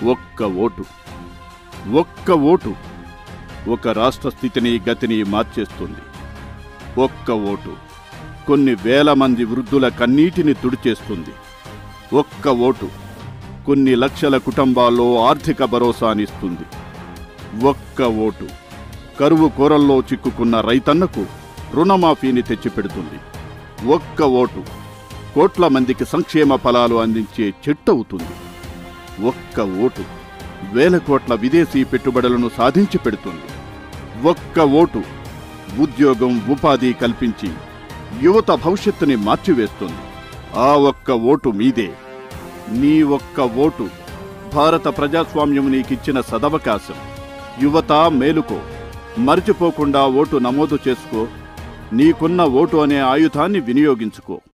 ఒక్క ఓటు ఒక్క ఓటు ఒక రాష్ట్ర స్థితిని గతిని మార్చేస్తుంది ఒక్క ఓటు కొన్ని వేల మంది వృద్ధుల కన్నీటిని తుడిచేస్తుంది ఒక్క ఓటు కొన్ని లక్షల కుటుంబాల్లో ఆర్థిక భరోసానిస్తుంది ఒక్క ఓటు కరువు కూరల్లో చిక్కుకున్న రైతన్నకు రుణమాఫీని తెచ్చిపెడుతుంది ఒక్క ఓటు కోట్ల మందికి సంక్షేమ ఫలాలు అందించే చెట్టవుతుంది ఒక్క ఓటు వేల కోట్ల విదేశీ పెట్టుబడులను సాధించి పెడుతుంది ఒక్క ఓటు ఉద్యోగం ఉపాధి కల్పించి యువత భవిష్యత్తుని మార్చివేస్తుంది ఆ ఒక్క ఓటు మీదే నీ ఒక్క ఓటు భారత ప్రజాస్వామ్యం నీకిచ్చిన సదవకాశం యువత మేలుకో మర్చిపోకుండా ఓటు నమోదు చేసుకో నీకున్న ఓటు అనే ఆయుధాన్ని వినియోగించుకో